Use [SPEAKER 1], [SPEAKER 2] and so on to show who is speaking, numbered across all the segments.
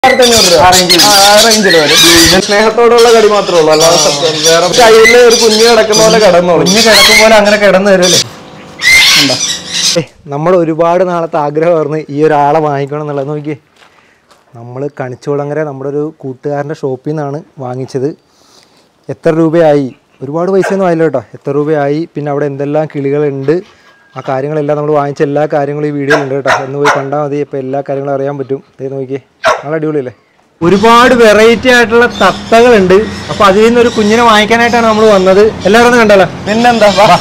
[SPEAKER 1] ആയിരത്തഞ്ഞൂറ് രൂപ ആ റേഞ്ചിൽ വരും സ്നേഹത്തോടുള്ള കടി മാത്രമേ ഉള്ളൂ അല്ലാതെ സത്യം വേറെ കയ്യിൽ ഒരു കുഞ്ഞ് കിടക്കുന്ന പോലെ കിടന്നോളൂ
[SPEAKER 2] കുഞ്ഞ് കിടക്കും പോലെ അങ്ങനെ കിടന്നു തരുമല്ലേ നമ്മൾ ഒരുപാട് നാളത്തെ ആഗ്രഹമായിരുന്നു ഈ ഒരാളെ വാങ്ങിക്കണം എന്നുള്ളത് നോക്കിയേ നമ്മൾ കണിച്ചുകുളങ്ങര നമ്മുടെ ഒരു കൂട്ടുകാരൻ്റെ ഷോപ്പിൽ നിന്നാണ് വാങ്ങിച്ചത് എത്ര രൂപയായി ഒരുപാട് പൈസയൊന്നും ആയില്ല കേട്ടോ എത്ര രൂപയായി പിന്നെ അവിടെ എന്തെല്ലാം കിളികളുണ്ട് ആ കാര്യങ്ങളെല്ലാം നമ്മൾ വാങ്ങിച്ച എല്ലാ കാര്യങ്ങളും ഈ വീഡിയോയിലുണ്ട് കേട്ടോ എന്ന് പോയി കണ്ടാൽ മതി ഇപ്പോൾ എല്ലാ കാര്യങ്ങളും അറിയാൻ പറ്റും ദേ നോക്കിയേ നല്ല അടിപൊളിയല്ലേ ഒരുപാട് വെറൈറ്റി ആയിട്ടുള്ള തത്തകളുണ്ട് അപ്പോൾ അതിൽ നിന്ന് ഒരു കുഞ്ഞിനെ വാങ്ങിക്കാനായിട്ടാണ് നമ്മൾ വന്നത് എല്ലാവരും ഒന്ന് കണ്ടല്ലോ
[SPEAKER 1] പിന്നെന്താ വാ.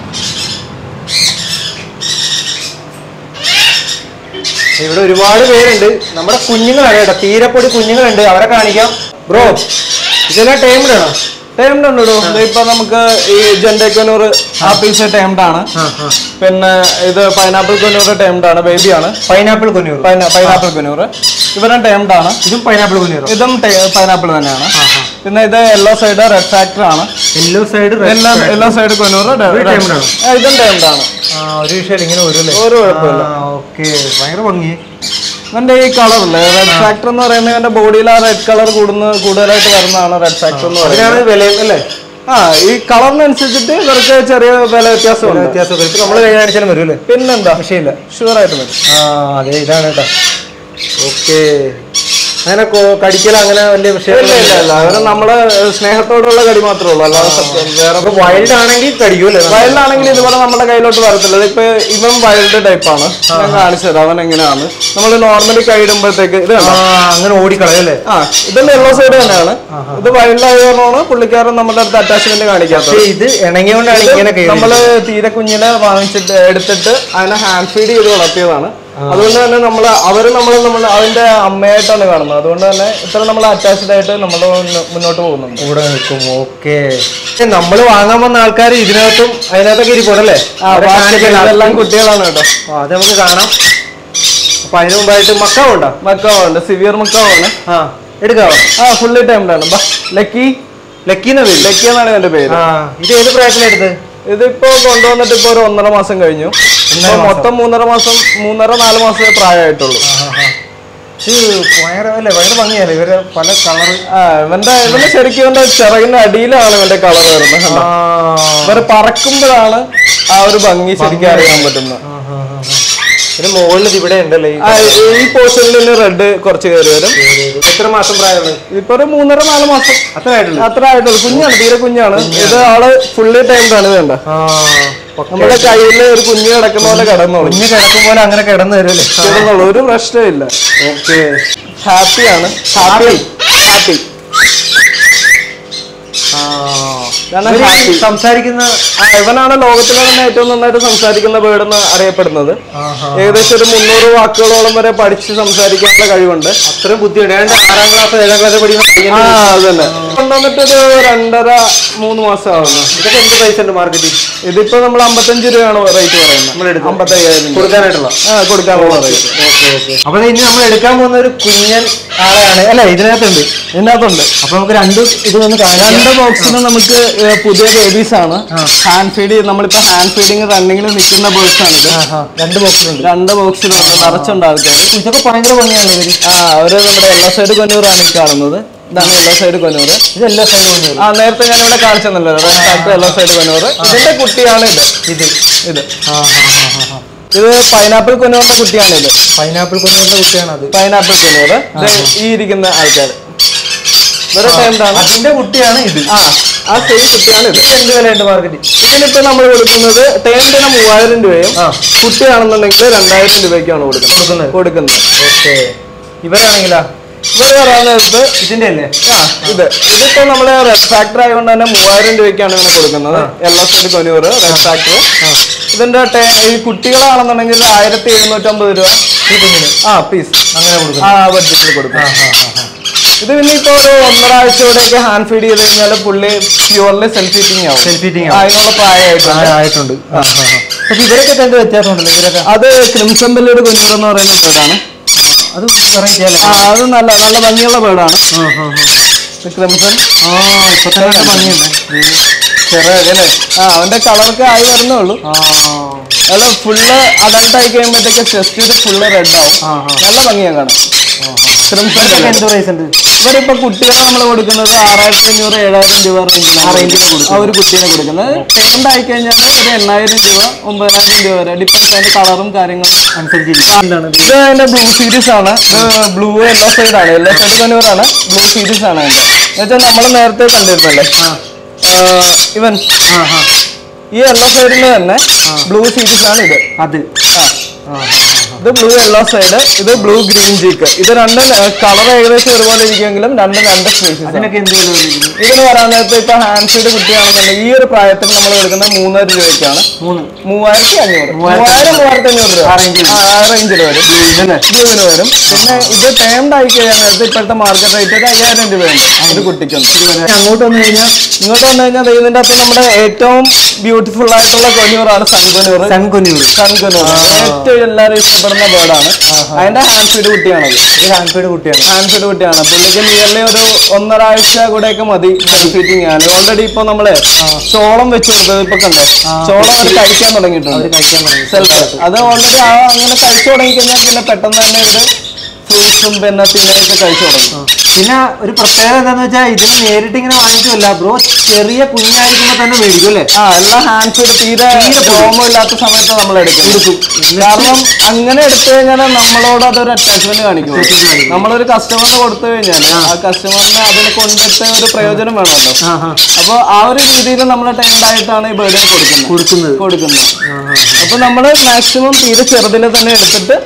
[SPEAKER 2] ഇവിടെ ഒരുപാട് പേരുണ്ട് നമ്മുടെ കുഞ്ഞുങ്ങളാണ് കേട്ടോ തീരെപ്പൊടി കുഞ്ഞുങ്ങളുണ്ട് അവരെ കാണിക്കാം ബ്രോ ഇതെല്ലാം ടൈംഡ് ആണോ
[SPEAKER 1] ടൈംഡ് ഉണ്ട് ഇടൂ. ഇത് ഇപ്പൊ നമുക്ക് ഈ ജെൻഡേക്കൊനൂർ ആപ്പിൾസ് ടൈംഡ് ആണ് പിന്നെ ഇത് പൈനാപ്പിൾ കൊന്നൂർ ടൈംഡ് ആണ് ബേബിയാണ്
[SPEAKER 2] പൈനാപ്പിൾ കൊന്നൂർ
[SPEAKER 1] പൈനാപ്പിൾ കൊന്നൂർ ഇവരും ടൈംഡ് ആണ്
[SPEAKER 2] ഇതും പൈനാപ്പിൾ കൊന്നൂർ
[SPEAKER 1] ഇതും പൈനാപ്പിൾ തന്നെയാണ് പിന്നെ ഇത് യെല്ലോ സൈഡ് റെഡ് ഫാക്ടർ ആണ്
[SPEAKER 2] യെല്ലോ സൈഡ്
[SPEAKER 1] എല്ലാം എല്ലാ സൈഡ് കൊന്നൂർ
[SPEAKER 2] timed ആണോ?
[SPEAKER 1] ഇതും ടൈംഡ് ആണ്
[SPEAKER 2] ഒരു വിഷയം ഇങ്ങനെ വരും
[SPEAKER 1] ഒരു കുഴപ്പമില്ല
[SPEAKER 2] ഓക്കെ ഭയങ്കര ഭംഗി
[SPEAKER 1] ഇവന്റെ ഈ കളർ അല്ലേ റെഡ് ഫാക്ടർ എന്ന് പറയുന്നത് ഇവന്റെ ബോഡിയിൽ ആ റെഡ് കളർ കൂടുന്ന കൂടുതലായിട്ട് വരുന്നതാണ് റെഡ് ഫാക്ടർ എന്ന് പറയുന്നത്
[SPEAKER 2] അതിനാണ് വിലയും അല്ലേ
[SPEAKER 1] ആ ഈ കളറിനനുസരിച്ചിട്ട് ഇവർക്ക് ചെറിയ വില വ്യത്യാസമുണ്ട്
[SPEAKER 2] വ്യത്യാസം ഇപ്പൊ നമ്മൾ കഴിഞ്ഞ ആഴ്ചയിലും വരും അല്ലേ
[SPEAKER 1] പിന്നെന്താ
[SPEAKER 2] വിഷയമില്ല
[SPEAKER 1] ഷുവർ ആയിട്ട് വരും
[SPEAKER 2] ആ അതെ ഇതാണ് കേട്ടോ ഓക്കെ അങ്ങനെ കൊ- കടിക്കൽ അങ്ങനെ വലിയ വിഷയം
[SPEAKER 1] ഇല്ല ഇല്ല ഇല്ല അവര് നമ്മളെ സ്നേഹത്തോടുള്ള കടി മാത്രമേ ഉള്ളൂ അല്ലാതെ സത്യം വേറെ
[SPEAKER 2] വൈൽഡ് ആണെങ്കിൽ കടിക്കൂല്ലേ
[SPEAKER 1] വയലിലാണെങ്കിൽ ഇതുപോലെ നമ്മുടെ കയ്യിലോട്ട് വരത്തില്ല ഇതിപ്പോ ഇവൻ വൈൽഡ് ടൈപ്പാണ് ഞാൻ കാണിച്ചു തരാം അവൻ എങ്ങനെയാണ് നമ്മൾ നോർമലി കൈയിടുമ്പോഴത്തേക്ക് ഇത്
[SPEAKER 2] ആ
[SPEAKER 1] കണ്ടോ
[SPEAKER 2] അങ്ങനെ ഓടിക്കളയല്ലേ
[SPEAKER 1] ആ ഇതെല്ലാം യെല്ലോ സൈഡ് തന്നെയാണ് ഇത് വൈൽഡായതുകൊണ്ടാണ് പുള്ളിക്കാരൻ നമ്മുടെ അടുത്ത് അറ്റാച്ച്മെന്റ് കാണിക്കാത്തത്
[SPEAKER 2] പക്ഷേ ഇത് ഇണങ്ങിയോണ്ടാണ് ഇങ്ങനെ കയറി
[SPEAKER 1] നമ്മള് തീരെ കുഞ്ഞിനെ വാങ്ങിച്ചിട്ട് എടുത്തിട്ട് അതിനെ ഹാൻഡ് ഫീഡ് ചെയ്ത് വളർത്തിയതാണ് അതുകൊണ്ട് തന്നെ നമ്മൾ അവര് നമ്മൾ നമ്മൾ അതിന്റെ അമ്മയായിട്ടാണ് കാണുന്നത് അതുകൊണ്ട് തന്നെ ഇത്ര നമ്മൾ അറ്റാച്ച്ഡ് ആയിട്ട് നമ്മൾ മുന്നോട്ട് പോകുന്നുണ്ട്
[SPEAKER 2] കൂടെ നിൽക്കും ഓക്കെ നമ്മൾ വാങ്ങാൻ വന്ന ആൾക്കാർ ഇതിനകത്തും അതിനകത്തൊക്കെ ഇരിപ്പുണ്ടല്ലേ
[SPEAKER 1] ആ, ബാക്കി ഇതെല്ലാം കുട്ടികളാണ് കേട്ടോ
[SPEAKER 2] അത് നമുക്ക് കാണാം അപ്പൊ അതിന് മുമ്പായിട്ട് മക്കാവുണ്ടോ
[SPEAKER 1] മക്കാവുണ്ട് സിവിയർ മക്കാവാണ്
[SPEAKER 2] ആ എടുക്കാവോ
[SPEAKER 1] ആ ഫുള്ളി ടൈംഡാണ് ലക്കി
[SPEAKER 2] ലക്കിന്ന പേര്
[SPEAKER 1] ലക്കി എന്നാണ് എന്റെ പേര്
[SPEAKER 2] ആ ഇത് ഏത് പ്രായത്തിലെടുത്ത്
[SPEAKER 1] ഇതിപ്പോ കൊണ്ടുവന്നിട്ട് ഇപ്പൊ ഒരു ഒന്നര മാസം കഴിഞ്ഞു ഇപ്പൊ മൊത്തം മൂന്നര മാസം മൂന്നര നാല് മാസമേ പ്രായമായിട്ടുള്ളൂ
[SPEAKER 2] ഇത് ഭയങ്കര അല്ലേ ഭയങ്കര ഭംഗിയല്ലേ ഇവര് പല കളറ്
[SPEAKER 1] ആ ഇവന്റെ ഇവന്റെ ശരിക്കും ഇവന്റെ ചിറകിന്റെ അടിയിലാണ് ഇവന്റെ കളർ വരുന്നത് കണ്ടോ? ഇവര് പറക്കുമ്പോഴാണ് ആ ഒരു ഭംഗി ശരിക്കും അറിയാൻ പറ്റുന്നത്
[SPEAKER 2] പിന്നെ മുകളിൽ ഇവിടെ ഉണ്ടല്ലേ ഈ
[SPEAKER 1] ആ, ഈ പോർഷനിൽ റെഡ് കുറച്ച് കയറി വരും
[SPEAKER 2] എത്ര മാസം പ്രായമുള്ളത്
[SPEAKER 1] ഇപ്പൊ ഒരു മൂന്നര നാല് മാസം
[SPEAKER 2] അത്ര ആയിട്ടുള്ളൂ
[SPEAKER 1] അത്ര ആയിട്ടുള്ളൂ കുഞ്ഞാണ് തീരെ കുഞ്ഞാണ് ഇത് ആള് ഫുള്ളി ടൈംഡാണ് വേണ്ട
[SPEAKER 2] ആ
[SPEAKER 1] നമ്മുടെ കയ്യിൽ ഒരു കുഞ്ഞ് കിടക്കുന്ന പോലെ കിടന്നോളൂ
[SPEAKER 2] കുഞ്ഞ് കിടക്കും പോലെ അങ്ങനെ കിടന്നു തരുമല്ലേ
[SPEAKER 1] കിടന്നോളൂ ഒരു പ്രശ്നമില്ല
[SPEAKER 2] ഓക്കെ
[SPEAKER 1] ഹാപ്പിയാണ് ഹാപ്പി ഹാപ്പി ഇതാണ് happy.
[SPEAKER 2] സംസാരിക്കുന്ന
[SPEAKER 1] ആ ഇവനാണ് ലോകത്തിലെ തന്നെ ഏറ്റവും നന്നായിട്ട് സംസാരിക്കുന്ന ബേർഡ് എന്ന് അറിയപ്പെടുന്നത് ഏകദേശം ഒരു മുന്നൂറ് വാക്കുകളോളം വരെ പഠിച്ച് സംസാരിക്കാനുള്ള കഴിവുണ്ട്
[SPEAKER 2] അത്രയും ബുദ്ധിയുണ്ട് ഏതാണ്ട് ആറാം ക്ലാസ് ഏഴാം ക്ലാസ് പഠിക്കുന്ന
[SPEAKER 1] ആ
[SPEAKER 2] പയ്യന്
[SPEAKER 1] അതന്നെ കൊണ്ടുവന്നിട്ട് ഒരു രണ്ടര മൂന്ന് മാസം ആവുന്നു
[SPEAKER 2] ഇതൊക്കെ എന്ത് പൈസ ഉണ്ട് മാർക്കറ്റിൽ
[SPEAKER 1] ഇതിപ്പോ നമ്മൾ അമ്പത്തഞ്ച് രൂപയാണ് റേറ്റ് പറയുന്നത് അമ്പത്തയ്യായിരം രൂപ.
[SPEAKER 2] കൊടുക്കാനായിട്ടുള്ള
[SPEAKER 1] ആ കൊടുക്കാനുള്ള റേറ്റ്
[SPEAKER 2] അപ്പൊ ഇനി നമ്മൾ എടുക്കാൻ പോകുന്ന ഒരു കുഞ്ഞൻ ആളെയാണ് അല്ലെ ഇതിനകത്തുണ്ട്
[SPEAKER 1] ഇതിനകത്തുണ്ട്
[SPEAKER 2] അപ്പൊ നമുക്ക് രണ്ട് ഇത് ഒന്ന് കാണാം
[SPEAKER 1] രണ്ട് ബോക്സിന് നമുക്ക് ഏ, പുതിയ ബേബീസ് ആണ് ഹാൻഡ് ഫീഡ് നമ്മളിപ്പോ ഹാൻഡ് ഫീഡിങ് റണ്ണിങ്ങിൽ നിൽക്കുന്ന ബേർഡ്സ് ആണ് ഇത്
[SPEAKER 2] രണ്ട് ബോക്സിലുണ്ട്
[SPEAKER 1] രണ്ട് ബോക്സിലുണ്ട് നിറച്ചുണ്ട് ആൾക്കാർ
[SPEAKER 2] ഇതൊക്കെ ഭയങ്കര ഭംഗിയാണ് ഇവര്
[SPEAKER 1] ആ അവര് നമ്മുടെ യെല്ലോ സൈഡ് കൊന്നൂറാണ് ഈ കാണുന്നത് ഇതാണ് യെല്ലോ സൈഡ് കൊന്നൂറ്
[SPEAKER 2] ഇത് എല്ലാ സൈഡും കൊണ്ടുവരും
[SPEAKER 1] ആ നേരത്തെ ഞാൻ ഇവിടെ കാണിച്ചെന്നല്ലോ red factor yellow side conure ഇതിന്റെ കുട്ടിയാണ് ഇത്
[SPEAKER 2] ഇത്
[SPEAKER 1] ഇത്
[SPEAKER 2] ആ
[SPEAKER 1] ഇത് പൈനാപ്പിൾ കൊന്നൂറിന്റെ കുട്ടിയാണ് ഇത്
[SPEAKER 2] പൈനാപ്പിൾ കൊണ്ടുവരുന്ന കുട്ടിയാണ് അത്
[SPEAKER 1] പൈനാപ്പിൾ കൊന്നൂറ് ഇത് ഈ ഇരിക്കുന്ന ആൾക്കാർ ഇവരുടെ ടൈംഡാണ്
[SPEAKER 2] അതിന്റെ കുട്ടിയാണ് ഇത്
[SPEAKER 1] ആ ആ സെയിം കുട്ടിയാണ് ഇത്
[SPEAKER 2] ഇത് എന്ത് വിലയുണ്ട് മാർക്കറ്റിൽ
[SPEAKER 1] ഇതിനിപ്പോ നമ്മൾ കൊടുക്കുന്നത് ടേമിന് മൂവായിരം രൂപയും കുട്ടിയാണെന്നുണ്ടെങ്കിൽ രണ്ടായിരം രൂപയ്ക്കാണ് കൊടുക്കുന്നത് കൊടുക്കുന്നത്
[SPEAKER 2] ഓക്കെ ഇവരാണെങ്കിലാ
[SPEAKER 1] ഇവർ പറയാൻ നേരത്ത്
[SPEAKER 2] ഇതിന്റെ അല്ലേ
[SPEAKER 1] ആ ഇത് ഇതിപ്പോ നമ്മള് റെഡ് ഫാക്ടർ ആയതുകൊണ്ട് തന്നെ മൂവായിരം രൂപയ്ക്കാണ് ഇങ്ങനെ കൊടുക്കുന്നത് yellow side conure red factor ഇതിന്റെ ടേ- ഈ കുട്ടികളാണെന്നുണ്ടെങ്കിൽ ആയിരത്തി എഴുന്നൂറ്റമ്പത് രൂപ
[SPEAKER 2] ഈ കുഞ്ഞിന്
[SPEAKER 1] ആ പീസ്
[SPEAKER 2] അങ്ങനെ കൊടുക്കും
[SPEAKER 1] ആ ബഡ്ജറ്റിൽ കൊടുക്കും ഇത് പിന്നെ ഇപ്പൊ ഒരു ഒന്നരാഴ്ചയോടെയൊക്കെ ഹാൻഡ് ഫീഡ് ചെയ്ത് കഴിഞ്ഞാൽ പുള്ളി പ്യുവർലി സെൽഫ് ഫീറ്റിംഗ് ആവും
[SPEAKER 2] സെൽഫ് ഫീറ്റിംഗ്
[SPEAKER 1] ആ, അതിനുള്ള പ്രായമായിട്ടുണ്ട്
[SPEAKER 2] ആയിട്ടുണ്ട് പക്ഷെ ഇവരൊക്കെ എന്ത് വ്യത്യാസമുണ്ടല്ലോ ഇവരൊക്കെ
[SPEAKER 1] അത് ക്രിംസൺ ബെല്ലയുടെ കുഞ്ഞൂർ എന്ന് പറയുന്ന ബേർഡാണ്
[SPEAKER 2] അത് വെറൈറ്റി അല്ലേ
[SPEAKER 1] ആ അത് നല്ല നല്ല ഭംഗിയുള്ള ബേർഡാണ് ക്രിംസൺ
[SPEAKER 2] ആ ഇപ്പൊ തന്നെ നല്ല ഭംഗിയുണ്ട്
[SPEAKER 1] ചെറിയ ആ അവന്റെ കളറൊക്കെ ആയി വരുന്നേ ഉള്ളൂ
[SPEAKER 2] ആ
[SPEAKER 1] അല്ല ഫുള്ള് അഡൾട്ട് ആയി കഴിയുമ്പോഴത്തേക്ക് ചെസ്റ്റ് ഫുള്ള് റെഡ് ആവും
[SPEAKER 2] ആ, ആ.
[SPEAKER 1] നല്ല ഭംഗിയാണ് കാണാൻ ക്രിംസൺ
[SPEAKER 2] എന്ത് പ്രൈസ് ഉണ്ട്
[SPEAKER 1] ഇവരിപ്പോ കുട്ടികളെ നമ്മൾ കൊടുക്കുന്നത് ആറായിരത്തി അഞ്ഞൂറ് ഏഴായിരം രൂപ റേഞ്ചിലാണ് റേഞ്ചിൽ കൊടുക്കും ആ ഒരു കുട്ടീനെ കൊടുക്കുന്നത് പേയ്മെന്റ് ആയി കഴിഞ്ഞാൽ ഒരു എണ്ണായിരം രൂപ ഒമ്പതിനായിരം രൂപ വരെ ഡിപ്പെൻസ് അതിന്റെ കളറും കാര്യങ്ങളും
[SPEAKER 2] അനുസരിച്ചിരിക്കും എന്താണ് ഇത്?
[SPEAKER 1] ഇത് അതിന്റെ ബ്ലൂ സീരീസ് ആണ് ഇത് ബ്ലൂ യെല്ലോ സൈഡ് ആണ് യെല്ലോ സൈഡ് കണ്ണൂറാണ് ബ്ലൂ സീരീസ് ആണ് അതിന്റെ എന്നുവെച്ചാൽ നമ്മൾ നേരത്തെ കണ്ടിരുന്നല്ലേ ഇവൻ
[SPEAKER 2] ആ ആ
[SPEAKER 1] ഈ യെല്ലോ സൈഡിൽ തന്നെ ബ്ലൂ സീരീസ് ആണ് ഇത്
[SPEAKER 2] അത്
[SPEAKER 1] ആ
[SPEAKER 2] ആ
[SPEAKER 1] ഇത് ബ്ലൂ യെല്ലോ സൈഡ് ഇത് ബ്ലൂ ഗ്രീൻ ജീക്ക് ഇത് രണ്ടും കളർ ഏകദേശം ഒരുപോലെ ഇരിക്കുമെങ്കിലും രണ്ടും രണ്ട് സ്പീഷീസ്
[SPEAKER 2] അതിനൊക്കെ എന്ത് വില വരും
[SPEAKER 1] ഇതിന് വരാൻ നേരത്തെ ഇപ്പൊ ഹാൻഡ് ഫീഡ് കുട്ടിയാണെന്നുണ്ടെങ്കിൽ ഈ ഒരു പ്രായത്തിൽ നമ്മൾ കൊടുക്കുന്നത് മൂന്നര രൂപയ്ക്കാണ്
[SPEAKER 2] മൂന്ന്
[SPEAKER 1] മൂവായിരത്തി അഞ്ഞൂറ് മൂവായിരം മൂവായിരത്തി അഞ്ഞൂറ് രൂപ
[SPEAKER 2] ആ range ൽ.
[SPEAKER 1] ആ റേഞ്ചിൽ വരും
[SPEAKER 2] ഇതല്ലേ?
[SPEAKER 1] ബ്ലൂവിന് വരും പിന്നെ ഇത് ടേംഡ് ആയി കഴിഞ്ഞാൽ നേരത്തെ ഇപ്പോഴത്തെ മാർക്കറ്റ് റേറ്റ് ഒരു അയ്യായിരം രൂപയുണ്ട് ഒരു കുട്ടിക്കുണ്ട്
[SPEAKER 2] അങ്ങോട്ട് വന്നു കഴിഞ്ഞാൽ
[SPEAKER 1] ഇങ്ങോട്ട് വന്നു കഴിഞ്ഞാൽ ഇതിന്റെ അകത്ത് നമ്മുടെ ഏറ്റവും ബ്യൂട്ടിഫുൾ ആയിട്ടുള്ള കൊന്നൂറാണ് സൺകൊന്നൂർ
[SPEAKER 2] സൺകൊന്നൂർ
[SPEAKER 1] സൺകൊന്നൂർ ഏറ്റവും എല്ലാവരും ഇഷ്ടപ്പെടുന്ന ബേർഡാണ് അതിന്റെ ഹാൻഡ് ഫീഡ് കുട്ടിയാണത്
[SPEAKER 2] ഇത് ഹാൻഡ് ഫീഡ് കുട്ടിയാണ്
[SPEAKER 1] ഹാൻഡ് ഫീഡ് കുട്ടിയാണ് പുള്ളിക്ക് നിയർലി ഒരു ഒന്നരാഴ്ച കൂടെയൊക്കെ മതി ഫീറ്റിംഗ് ചെയ്യാൻ ഓൾറെഡി ഇപ്പൊ നമ്മള് ചോളം വെച്ച് കൊടുത്തത് ഇപ്പൊ കണ്ടോ ചോളം അവർ കഴിക്കാൻ തുടങ്ങിയിട്ടുണ്ട്
[SPEAKER 2] കഴിക്കാൻ തുടങ്ങി
[SPEAKER 1] സെൽഫ് അത് ഓൾറെഡി ആ അങ്ങനെ കഴിച്ചു തുടങ്ങി കഴിഞ്ഞാൽ പിന്നെ പെട്ടെന്ന് തന്നെ ഇവര് ഫ്രൂട്ട്സും പിന്നെ തിന്നയൊക്കെ കഴിച്ചു തുടങ്ങും
[SPEAKER 2] പിന്നെ ഒരു പ്രത്യേകത എന്താന്ന് വെച്ചാൽ ഇതിന് നേരിട്ട് ഇങ്ങനെ വാങ്ങിക്കുമല്ല ബ്രോ ചെറിയ കുഞ്ഞായിരിക്കുമ്പോ തന്നെ മേടിക്കും അല്ലേ
[SPEAKER 1] ആ എല്ലാം ഹാൻഡ് ഫീഡ് തീരെ രോമം ഇല്ലാത്ത സമയത്ത് നമ്മൾ എടുക്കും കാരണം അങ്ങനെ എടുത്തു കഴിഞ്ഞാൽ നമ്മളോട് അതൊരു അറ്റാച്ച്മെന്റ് കാണിക്കും നമ്മളൊരു കസ്റ്റമറിന് കൊടുത്തു കഴിഞ്ഞാൽ ആ കസ്റ്റമറിന് അതിനെ കൊണ്ടിട്ട് ഒരു പ്രയോജനം വേണമല്ലോ
[SPEAKER 2] ആ ആ
[SPEAKER 1] അപ്പോൾ ആ ഒരു രീതിയിൽ നമ്മൾ ടൈംഡ് ആയിട്ടാണ് ഈ ബേർഡിനെ കൊടുക്കുന്നത്
[SPEAKER 2] കൊടുക്കുന്നത്
[SPEAKER 1] കൊടുക്കുന്നത്
[SPEAKER 2] ആ ആ
[SPEAKER 1] അപ്പൊ നമ്മൾ മാക്സിമം തീരെ ചെറുതിൽ തന്നെ എടുത്തിട്ട്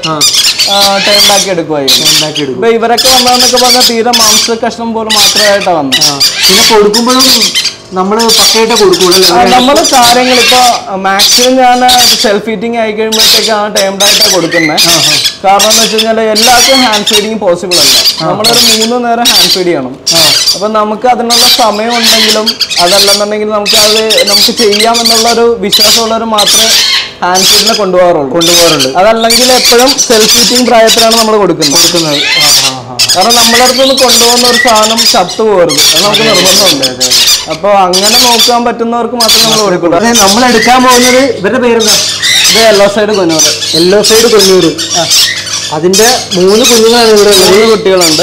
[SPEAKER 2] ആ
[SPEAKER 1] ടൈംഡ് ആക്കി എടുക്കുമായിരുന്നു
[SPEAKER 2] ഉണ്ടാക്കി എടുക്കും
[SPEAKER 1] ഇപ്പൊ ഇവരൊക്കെ വന്നതെന്നൊക്കെ പറഞ്ഞാൽ തീരെ മാംസ കഷ്ണം പോലും മാത്രമായിട്ടാണ് വന്നത്
[SPEAKER 2] ആ പിന്നെ കൊടുക്കുമ്പോഴും നമ്മള് പക്കയായിട്ട് കൊടുക്കുള്ളൂ
[SPEAKER 1] നമ്മൾ കാര്യങ്ങൾ ഇപ്പൊ മാക്സിമം ഞാൻ സെൽഫ് ഫീറ്റിംഗ് ആയി കഴിയുമ്പോഴത്തേക്കാണ് ടൈംഡ് ആയിട്ടാണ് കൊടുക്കുന്നത് കാരണം എന്ന് വെച്ച് കഴിഞ്ഞാൽ എല്ലാവർക്കും ഹാൻഡ് ഫീഡിങ് പോസിബിൾ അല്ല നമ്മളൊരു മൂന്ന് നേരം ഹാൻഡ് ഫീഡ് ചെയ്യണം അപ്പൊ നമുക്ക് അതിനുള്ള സമയം ഉണ്ടെങ്കിലും അതല്ലെന്നുണ്ടെങ്കിൽ നമുക്ക് അത് നമുക്ക് ചെയ്യാമെന്നുള്ള ഒരു വിശ്വാസമുള്ളവർ മാത്രമേ ഹാൻഡ് ഫീഡിനെ കൊണ്ടുപോകാറുള്ളൂ
[SPEAKER 2] കൊണ്ടുപോകാറുണ്ട്
[SPEAKER 1] അതല്ലെങ്കിൽ എപ്പോഴും സെൽഫ് ഫീറ്റിംഗ് പ്രായത്തിലാണ് നമ്മൾ കൊടുക്കുന്നത്
[SPEAKER 2] കൊടുക്കുന്നത്
[SPEAKER 1] കാരണം നമ്മളെ അടുത്ത് നിന്ന് കൊണ്ടുപോകുന്ന ഒരു സാധനം ചത്തു പോകരുത് അത് നമുക്ക് നിർബന്ധമുണ്ട് അപ്പോൾ അങ്ങനെ നോക്കാൻ പറ്റുന്നവർക്ക് മാത്രമേ നമ്മൾ കൊടുക്കുള്ളൂ
[SPEAKER 2] അതെ നമ്മൾ എടുക്കാൻ പോകുന്നത് ഇവരുടെ പേരെന്താ
[SPEAKER 1] ഇത് yellow side conure
[SPEAKER 2] yellow side conure അതിന്റെ മൂന്ന് കുഞ്ഞുങ്ങളാണ് ഇവിടെ ഉള്ളത്
[SPEAKER 1] മൂന്ന് കുട്ടികളുണ്ട്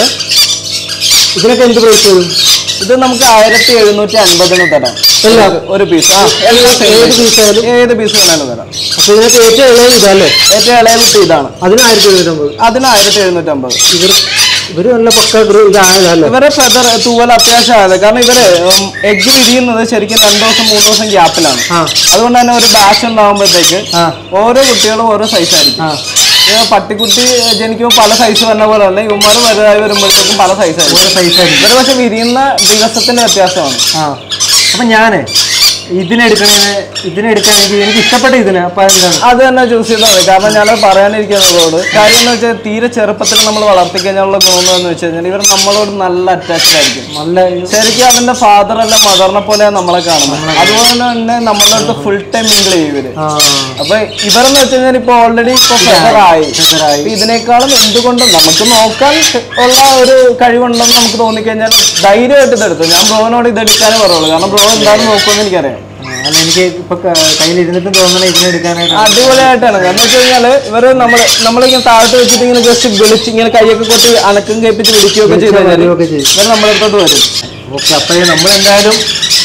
[SPEAKER 2] ഇതിനൊക്കെ എന്ത് പ്രൈസ് വരും
[SPEAKER 1] ഇത് നമുക്ക് ആയിരത്തി എഴുന്നൂറ്റി അൻപതിന് തരാം
[SPEAKER 2] എല്ലാം?
[SPEAKER 1] ഒരു പീസ് ആ എല്ലാ
[SPEAKER 2] ഏത് piece ആയാലും?
[SPEAKER 1] ഏത് പീസ് വേണേലും തരാം
[SPEAKER 2] അപ്പൊ ഇതിനൊക്കെ ഏറ്റവും ഇളയത് ഇതല്ലേ
[SPEAKER 1] ഏറ്റവും ഇളയ കുട്ടി ഇതാണ്
[SPEAKER 2] അതിന് ആയിരത്തി എഴുന്നൂറ്റമ്പത്
[SPEAKER 1] അതിന് ആയിരത്തി എഴുന്നൂറ്റി അമ്പത്
[SPEAKER 2] ഇവർ ഇവര് നല്ല പക്ക ഗ്രൂ- ഇതായതല്ലേ
[SPEAKER 1] ഇവരെ ഫെദർ തൂവൽ അത്യാവശ്യമായത് കാരണം ഇവര് എഗ് വിരിയുന്നത് ശരിക്കും രണ്ടു ദിവസം മൂന്ന് ദിവസം ഗ്യാപ്പിലാണ്
[SPEAKER 2] ആ
[SPEAKER 1] അതുകൊണ്ട് തന്നെ ഒരു ബാച്ച് ഉണ്ടാകുമ്പോഴത്തേക്ക്
[SPEAKER 2] ആ
[SPEAKER 1] ഓരോ കുട്ടികളും ഓരോ സൈസ് ആയിരിക്കും
[SPEAKER 2] ആ
[SPEAKER 1] ഇത് പട്ടിക്കുട്ടി ജനിക്കുമ്പോൾ പല സൈസ് വരുന്ന പോലെ തന്നെ ഇവന്മാർ വലുതായി വരുമ്പോഴത്തേക്കും പല സൈസ് ആയിരിക്കും
[SPEAKER 2] ഓരോ സൈസ് ആയിരിക്കും
[SPEAKER 1] ഇവര് പക്ഷെ വിരിയുന്ന ദിവസത്തിന്റെ വ്യത്യാസമാണ്
[SPEAKER 2] ആ അപ്പൊ ഞാനേ ഇതിനെടുക്കണേ ഇതിനെടുക്കണമെങ്കിൽ എനിക്ക് ഇഷ്ടപ്പെട്ട ഇതിന് അപ്പൊ എന്താണ്
[SPEAKER 1] അത് തന്നെ ചൂസ് ചെയ്താൽ മതി കാരണം ഞാൻ പറയാനിരിക്കുന്നതോട് കാര്യം എന്ന് വെച്ചാൽ തീരെ ചെറുപ്പത്തിൽ നമ്മൾ വളർത്തിക്കഴിഞ്ഞാലുള്ള ഗുണം എന്ന് വെച്ച് കഴിഞ്ഞാൽ ഇവർ നമ്മളോട് നല്ല അറ്റാച്ച്ഡ് ആയിരിക്കും
[SPEAKER 2] നല്ല
[SPEAKER 1] ശരിക്കും അവന്റെ ഫാദർ അല്ല മദറിനെ പോലെയാണ് നമ്മളെ കാണുന്നത് അതുപോലെ തന്നെ നമ്മളുടെ അടുത്ത് ഫുൾ ടൈം മിങ്കിൾ ചെയ്യും ഇവര്
[SPEAKER 2] ആ
[SPEAKER 1] അപ്പൊ ഇവരെന്ന് വെച്ച് കഴിഞ്ഞാൽ ഇപ്പൊ ഓൾറെഡി ഇപ്പൊ ഫെദർ ആയി
[SPEAKER 2] ഫെദറായി.
[SPEAKER 1] അപ്പൊ ഇതിനേക്കാളും എന്തുകൊണ്ടും നമുക്ക് നോക്കാൻ ഉള്ള ഒരു കഴിവുണ്ടെന്ന് നമുക്ക് തോന്നിക്കഴിഞ്ഞാൽ ധൈര്യമായിട്ട് ഇതെടുത്തു ഞാൻ ബ്രോനോട് ഇതെടുക്കാനേ പറയുള്ളൂ കാരണം ബ്രോ എന്താണെന്ന് നോക്കുമെന്ന് എനിക്കറിയാം
[SPEAKER 2] ആ, അല്ല എനിക്ക് ഇപ്പൊ ക- കയ്യിലിരുന്നിട്ട് തോന്നണ ഇതിനെടുക്കാനായിട്ട്
[SPEAKER 1] അടിപൊളിയായിട്ടാണ് കാരണം വെച്ച് കഴിഞ്ഞാല് ഇവര് നമ്മള് നമ്മളിങ്ങനെ താഴോട്ട് വെച്ചിട്ട് ഇങ്ങനെ ജസ്റ്റ് വിളിച്ച് ഇങ്ങനെ കൈയൊക്കെ കൊട്ടി അനക്കം കേൾപ്പിച്ച് വിളിക്കുകയൊക്കെ ചെയ്ത് കഴിഞ്ഞാല്
[SPEAKER 2] വരുമൊക്കെ ചെയ്യും
[SPEAKER 1] ഇവർ നമ്മളെ അടുത്തോട്ട് വരും
[SPEAKER 2] ഓക്കെ അപ്പൊ നമ്മൾ എന്തായാലും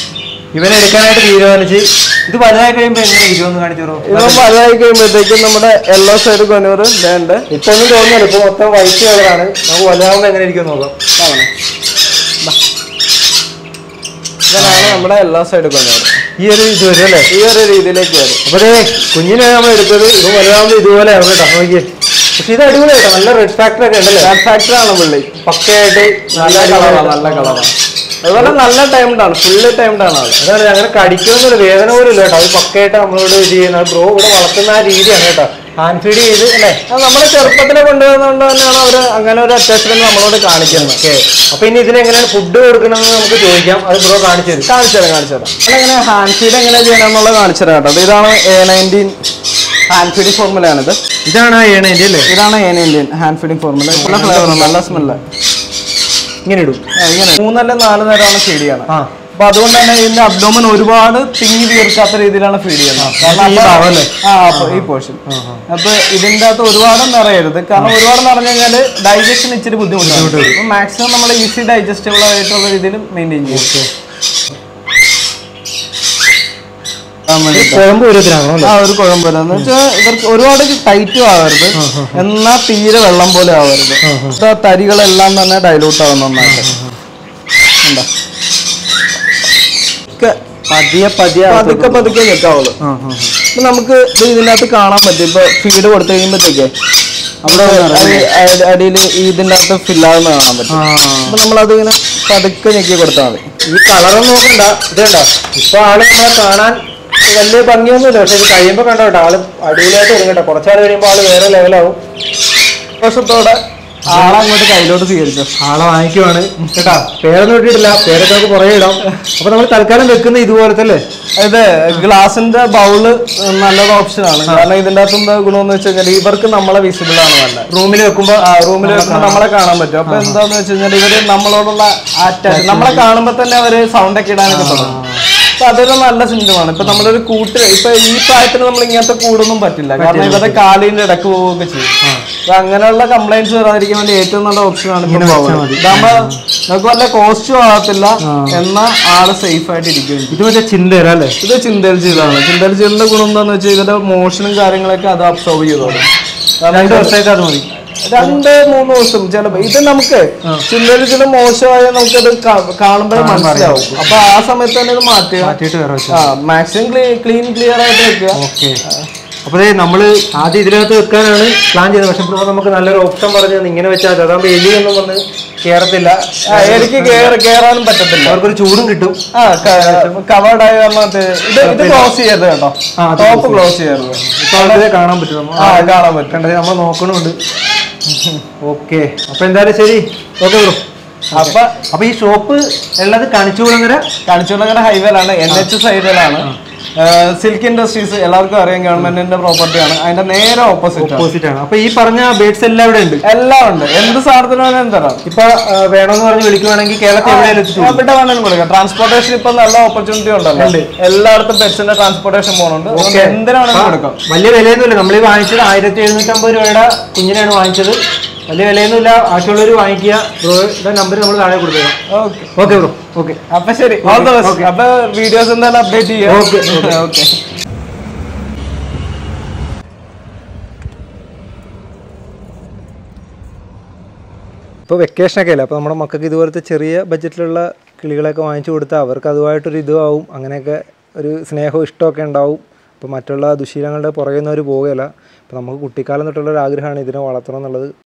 [SPEAKER 2] ഇവനെ എടുക്കാനായിട്ട് തീരുമാനിച്ച് ഇത് വലുതായി കഴിയുമ്പോ എങ്ങനെ ഇരിക്കുമെന്ന് കാണിച്ചു തരുമോ
[SPEAKER 1] ഇവൻ പഴമായി കഴിയുമ്പോഴത്തേക്കും നമ്മുടെ യെല്ലോ സൈഡ് കൊന്നൂർ വേണ്ട
[SPEAKER 2] ഇപ്പൊ ഒന്നും തോന്നുന്നില്ല ഇപ്പൊ മൊത്തം വൈറ്റ് കളറാണ് നമുക്ക് വലുതാവുമ്പോ എങ്ങനെ ഇരിക്കും നോക്കാം
[SPEAKER 1] കാണണം ഇവനാണ് നമ്മുടെ യെല്ലോ സൈഡ് കൊന്നൂർ
[SPEAKER 2] ഈ ഒരു ഇത് വരും അല്ലേ
[SPEAKER 1] ഈ ഒരു രീതിയിലേക്ക് വരും
[SPEAKER 2] അപ്പൊ ദേ കുഞ്ഞിനെ നമ്മൾ എടുത്തത് ഇത് വലുതാവുമ്പോ ഇതുപോലെ ആവും കേട്ടോ നോക്കിയേ പക്ഷെ ഇത് അടിപൊളിയായിട്ടോ നല്ല റെഡ് ഫാക്ടർ ഒക്കെ ഉണ്ടല്ലേ
[SPEAKER 1] ഫാക്ടർ ആണ് പുള്ളി
[SPEAKER 2] പക്കയായിട്ട്
[SPEAKER 1] നല്ല കളറാണ് നല്ല കളറാണ് അതുപോലെ നല്ല ടൈംഡ് ആണ് ഫുള്ള് ടൈംഡ് ആണ് ആള്
[SPEAKER 2] അതാണ് അങ്ങനെ കടിക്കുന്നൊരു വേദന പോലും ഇല്ല കേട്ടോ അത് പക്കയായിട്ട് നമ്മളോട് ഇത് ചെയ്യുന്നത് ബ്രോ ഇവിടെ വളർത്തുന്ന ആ രീതിയാണ് കേട്ടോ ഹാൻഡ് ഫീഡ് ചെയ്ത് അല്ലേ
[SPEAKER 1] അത് നമ്മളെ ചെറുപ്പത്തിലെ കൊണ്ടുവന്നുകൊണ്ട് തന്നെയാണ് അവര് അങ്ങനെ ഒരു അറ്റാച്ച്മെന്റ് നമ്മളോട് കാണിക്കുന്നത്
[SPEAKER 2] ഓക്കെ അപ്പൊ ഇനി ഇതിനെങ്ങനെയാണ് ഫുഡ് കൊടുക്കണമെന്ന് നമുക്ക് ചോദിക്കാം അത് ബ്രോ കാണിച്ചു തരും
[SPEAKER 1] കാണിച്ചു തരാം കാണിച്ചു തരാം എങ്ങനെ ഹാൻഡ് ഫീഡ് എങ്ങനെ ചെയ്യണം എന്നുള്ളത് കാണിച്ചു തരാം കേട്ടോ ഇതാണ് എ നയൻറ്റീൻ ഹാൻഡ് ഫീഡിംഗ് ഫോർമുലയാണിത്
[SPEAKER 2] ഇതാണ് ആ ഏണേന്റെ അല്ലേ
[SPEAKER 1] ഇതാണ് A nineteen hand feeding formula നല്ല ഫ്ലേവർ നല്ല സ്മെല്ല്
[SPEAKER 2] ഇങ്ങനെ ഇടും
[SPEAKER 1] ഇങ്ങനെ മൂന്നല്ല നാല് നേരമാണ് ഫീഡ് ചെയ്യണം
[SPEAKER 2] ആ
[SPEAKER 1] അപ്പൊ അതുകൊണ്ട് തന്നെ ഇതിന്റെ അബ്ഡോമൻ ഒരുപാട് തിങ്ങി വീർക്കാത്ത രീതിയിലാണ് ഫീഡ് ചെയ്യുന്നത് കാരണം
[SPEAKER 2] ഈ
[SPEAKER 1] അപ്പൊ-
[SPEAKER 2] ഭാഗം അല്ലേ?
[SPEAKER 1] ആ അപ്പൊ ഈ പോർഷൻ അപ്പൊ ഇതിന്റെ അകത്ത് ഒരുപാട് നിറയരുത് കാരണം ഒരുപാട് നിറഞ്ഞു കഴിഞ്ഞാൽ ഡൈജഷൻ ഇച്ചിരി ബുദ്ധിമുട്ടാണ് അപ്പൊ മാക്സിമം നമ്മൾ ഈസി ഡൈജസ്റ്റബിൾ ആയിട്ടുള്ള രീതിയിൽ മെയിൻറ്റെയിൻ ചെയ്യും
[SPEAKER 2] കുഴമ്പ് ഒരുത്തിനാണോ അല്ലേ
[SPEAKER 1] ആ ഒരു കുഴപ്പമില്ല എന്ന് വെച്ചാൽ ഇവർക്ക് ഒരുപാട് ടൈറ്റും ആവരുത് എന്നാ തീരെ വെള്ളം പോലെ ആവരുത് ഇപ്പൊ തരികളെല്ലാം തന്നെ ഡൈലൂട്ട് ആവും നന്നായിട്ട് ഉണ്ടോ? ഒക്കെ
[SPEAKER 2] പതിയെ പതിയെ
[SPEAKER 1] പതുക്കെ പതുക്കെ നിൽക്കാവുള്ളൂ ഇപ്പൊ നമുക്ക് ഇത് ഇതിനകത്ത് കാണാൻ പറ്റും ഇപ്പൊ ഫീഡ് കൊടുത്തു കഴിയുമ്പോഴത്തേക്ക് അവിടെ അടിയിൽ ഇതിന്റെ അകത്ത് ഫില്ലാകുന്ന കാണാൻ പറ്റും അപ്പൊ നമ്മളത് ഇങ്ങനെ പതുക്കെ ഞെക്കി കൊടുത്താൽ മതി
[SPEAKER 2] ഈ കളറൊന്നും നോക്കണ്ട ഇതേണ്ട ഇപ്പൊ ആള് നമ്മളെ കാണാൻ വലിയ ഭംഗിയൊന്നുമില്ല പക്ഷെ ഇത് കഴിയുമ്പോ കണ്ടോ കേട്ടോ ആള് അടിപൊളിയായിട്ട് വരും കേട്ടോ കുറച്ചാൾ കഴിയുമ്പോ ആള് വേറെ ലെവലാവും
[SPEAKER 1] സന്തോഷത്തോടെ ആളെ അങ്ങോട്ട് കയ്യിലോട്ട് സ്വീകരിച്ചു
[SPEAKER 2] ആളെ വാങ്ങിക്കുവാണ് കേട്ടാ പേരൊന്നും ഇട്ടിട്ടില്ല പേരൊക്കെ നമുക്ക് പുറകെ ഇടാം അപ്പൊ നമ്മൾ തൽക്കാലം വെക്കുന്ന ഇതുപോലത്തെ അല്ലേ
[SPEAKER 1] ഇത് ഗ്ലാസിന്റെ ബൗള് നല്ലൊരു ഓപ്ഷൻ ആണ് കാരണം ഇതിന്റെ അകത്ത് എന്താ ഗുണമെന്ന് വെച്ച് കഴിഞ്ഞാൽ ഇവർക്ക് നമ്മളെ വിസിബിൾ ആണ് വേണ്ടത്
[SPEAKER 2] റൂമിൽ വെക്കുമ്പോ
[SPEAKER 1] ആ റൂമിൽ വെക്കുമ്പോൾ നമ്മളെ കാണാൻ പറ്റും അപ്പൊ എന്താന്ന് വെച്ച് കഴിഞ്ഞാൽ ഇവര് നമ്മളോടുള്ള അറ്റാച്ച് നമ്മളെ കാണുമ്പോ തന്നെ അവര് സൗണ്ട് ഒക്കെ ഇടാനൊക്കെ തുടങ്ങും അപ്പൊ അതൊരു നല്ല സിംറ്റമാണ് ഇപ്പൊ നമ്മളൊരു കൂട്ട് ഇപ്പൊ ഈ പ്രായത്തിൽ നമ്മൾ ഇങ്ങനത്തെ കൂടൊന്നും പറ്റില്ല കാരണം ഇവരുടെ കാലിന്റെ ഇടക്ക് പോവുകയൊക്കെ ചെയ്യും അപ്പൊ അങ്ങനെയുള്ള കംപ്ലൈന്റ്സ് വരാതിരിക്കാൻ വേണ്ടി ഏറ്റവും നല്ല ഓപ്ഷൻ ആണ് ഇപ്പൊ ബൗൾ ഇതാകുമ്പോ നമുക്ക് വല്ല കോസ്റ്റും ആകത്തില്ല എന്നാൽ ആള് സേഫ് ആയിട്ട് ഇരിക്കുകയും ചെയ്യും
[SPEAKER 2] ഇത് മറ്റേ ചിന്തര അല്ലേ
[SPEAKER 1] ഇത് ചിന്തൽ ചെയ്താണ് ചിന്തൽ ചെയ്തതിന്റെ ഗുണം എന്താന്ന് വെച്ചാൽ ഇതിന്റെ മോഷനും കാര്യങ്ങളൊക്കെ അത് അബ്സോർവ് ചെയ്തോളും
[SPEAKER 2] രണ്ട് വർഷമായിട്ട് അത് മതി
[SPEAKER 1] രണ്ട് മൂന്ന് ദിവസം ചിലപ്പോ ഇത് നമുക്ക് ചിന്തൽ ചില മോശമായ നമുക്കത് കാണുമ്പോഴേ മനസ്സിലാവും അപ്പൊ ആ സമയത്ത് തന്നെ ഇത് മാറ്റുക
[SPEAKER 2] മാറ്റിയിട്ട് വേറെ വെച്ചു
[SPEAKER 1] ആ മാക്സിമം ക്ലീൻ ക്ലിയർ ആയിട്ട് വെക്കുക
[SPEAKER 2] ഓക്കെ അപ്പൊ ദേ നമ്മള് ആദ്യം ഇതിനകത്ത് വെക്കാനാണ് പ്ലാൻ ചെയ്തത് പക്ഷെ ഇപ്പോൾ നമുക്ക് നല്ലൊരു ഓപ്ഷൻ പറഞ്ഞു തന്നു. ഇങ്ങനെ വെച്ചാൽ മതി അതാകുമ്പോ എലിയൊന്നും വന്ന് കേറത്തില്ല
[SPEAKER 1] ആ, എനിക്ക് കേറി കേറാനും പറ്റത്തില്ല
[SPEAKER 2] അവർക്കൊരു ചൂടും കിട്ടും
[SPEAKER 1] ആ കവേർഡ് ആയ കാരണം ഇത് ഇത് ക്ലോസ് ചെയ്യരുത് കേട്ടോ
[SPEAKER 2] ആ, അത്
[SPEAKER 1] ടോപ്പ് ക്ലോസ് ചെയ്യരുത്
[SPEAKER 2] ഇപ്പൊ അവർക്ക് കാണാൻ പറ്റും നമ്മൾ
[SPEAKER 1] ആ കാണാൻ പറ്റും
[SPEAKER 2] കണ്ടത് നമ്മൾ നോക്കണുണ്ട് ഓക്കെ അപ്പൊ എന്തായാലും ശരി ഓക്കെ ബ്രോ
[SPEAKER 1] അപ്പൊ
[SPEAKER 2] അപ്പൊ ഈ ഷോപ്പ് ഉള്ളത് കണിച്ചുകുളങ്ങര
[SPEAKER 1] കാണിച്ചുകൊണ്ടങ്ങനെ ഹൈവേയിലാണ് എൻ എച്ച് സൈഡിലാണ് സിൽക്ക് ഇൻഡസ്ട്രീസ് എല്ലാവർക്കും അറിയാം ഗവൺമെന്റിന്റെ പ്രോപ്പർട്ടിയാണ് അതിന്റെ നേരെ ഓപ്പോസിറ്റ് ആണ്
[SPEAKER 2] ഓപ്പോസിറ്റ് ആണ് അപ്പൊ ഈ പറഞ്ഞ ബേഡ്സ് എല്ലാം ഇവിടെ ഉണ്ട്
[SPEAKER 1] എല്ലാം ഉണ്ട് എന്ത് സാധനത്തിന് വേണമെങ്കിലും തരാം
[SPEAKER 2] ഇപ്പൊ ആ, വേണമെന്ന് പറഞ്ഞ് വിളിക്കുവാണെങ്കിൽ കേരളത്തിൽ എവിടെയാലും എത്തിച്ചു കൊടുക്കും.
[SPEAKER 1] എവിടെ വേണമെങ്കിലും കൊടുക്കാം ട്രാൻസ്പോർട്ടേഷൻ ഇപ്പൊ നല്ല ഓപ്പർച്യൂണിറ്റി ഉണ്ടല്ലോ എല്ലായിടത്തും പെറ്റ്സിന്റെ ട്രാൻസ്പോർട്ടേഷൻ പോകുന്നുണ്ട് അതുകൊണ്ട് എന്തിനു വേണമെങ്കിലും കൊടുക്കാം
[SPEAKER 2] വലിയ വിലയൊന്നുമില്ല നമ്മൾ ഈ വാങ്ങിച്ചത് ആയിരത്തി എഴുന്നൂറ്റമ്പത് രൂപയുടെ കുഞ്ഞിനാണ് വാങ്ങിച്ചത് വലിയ വിലയൊന്നുമില്ല ആവശ്യമുള്ളവർ വാങ്ങിക്കുക ബ്രോയുടെ നമ്പർ നമ്മൾ താഴെ കൊടുത്തേക്കാം
[SPEAKER 1] ഓക്കെ
[SPEAKER 2] ഓക്കെ ബ്രോ ഓക്കെ
[SPEAKER 1] അപ്പൊ ശരി ഓൾ ദ ബെസ്റ്റ് അപ്പൊ വീഡിയോസ് എന്തായാലും അപ്ഡേറ്റ് ചെയ്യാം
[SPEAKER 2] Okay,
[SPEAKER 1] ഓക്കെ
[SPEAKER 2] ഇപ്പോൾ വെക്കേഷനൊക്കെ അല്ലേ അപ്പോൾ നമ്മുടെ മക്കൾക്ക് ഇതുപോലത്തെ ചെറിയ ബഡ്ജറ്റിലുള്ള കിളികളൊക്കെ വാങ്ങിച്ചു കൊടുത്താൽ അവർക്ക് അതുമായിട്ടൊരു ഇതുമാവും അങ്ങനെയൊക്കെ ഒരു സ്നേഹവും ഇഷ്ടമൊക്കെ ഉണ്ടാവും അപ്പോൾ മറ്റുള്ള ദുശീലങ്ങളുടെ പുറകെ ഒന്നും അവർ പോവുകയില്ല അപ്പോൾ നമുക്ക് കുട്ടിക്കാലം തൊട്ടുള്ള ഒരു ആഗ്രഹമാണ് ഇതിനെ വളർത്തണം എന്നുള്ളത്